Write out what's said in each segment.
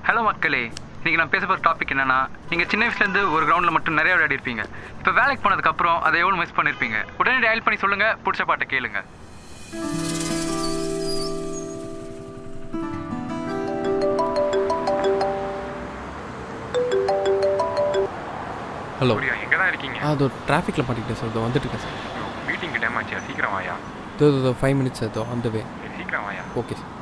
hello மக்களே இன்னைக்கு நான் பேச போகிற டாபிக் என்னன்னா நீங்கள் சின்ன வயசுலேருந்து ஒரு கிரவுண்டில் மட்டும் நிறைய விளையாடி இருப்பீங்க இப்போ வேலைக்கு போனதுக்கப்புறம் அதை எவ்வளோ மிஸ் பண்ணியிருப்பீங்க உடனே டயல் பண்ணி சொல்லுங்கள் பிடிச்ச பாட்டை கேளுங்க ஹலோ அப்படியா எங்கே தான் இருக்கீங்க ஆ அதோ டிராஃபிக்கில் மாட்டிக்கிட்டேன் சார் இதோ வந்துட்டு இருக்கேன் சார் மீட்டிங்க்கு டைம் ஆச்சு சீக்கிரம் வாயா இதோ இதோ ஃபைவ் மினிட்ஸ் அதோ அந்த வே சரி, சீக்கிரம் வாயா ஓகே சார்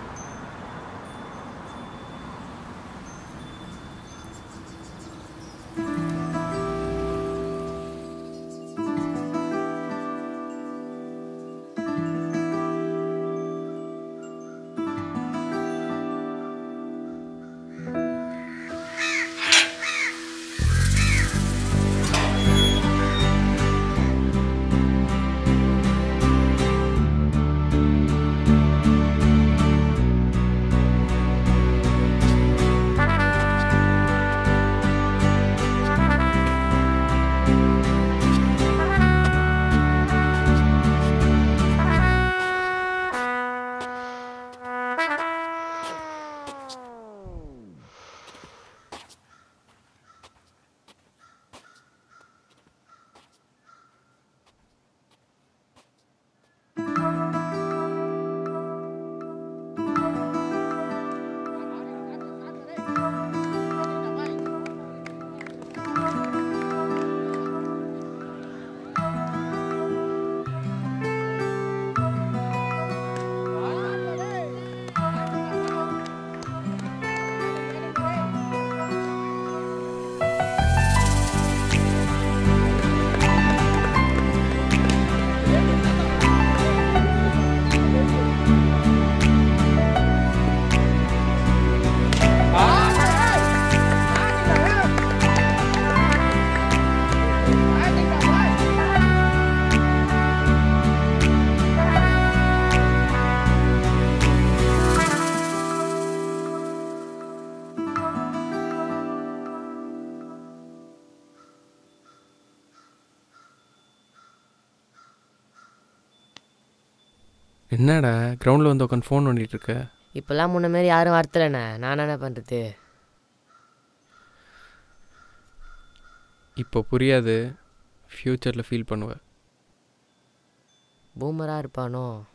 என்னடா கிரவுண்டில் வந்து உட்காந்து ஃபோன் பண்ணிட்டு இருக்க இப்போல்லாம் முன்ன மாரி யாரும் வரத்தில்லண்ணே நான் என்ன பண்ணுறது இப்போ புரியாது ஃப்யூச்சரில் ஃபீல் பண்ணுவேன் பூமராக இருப்பானோ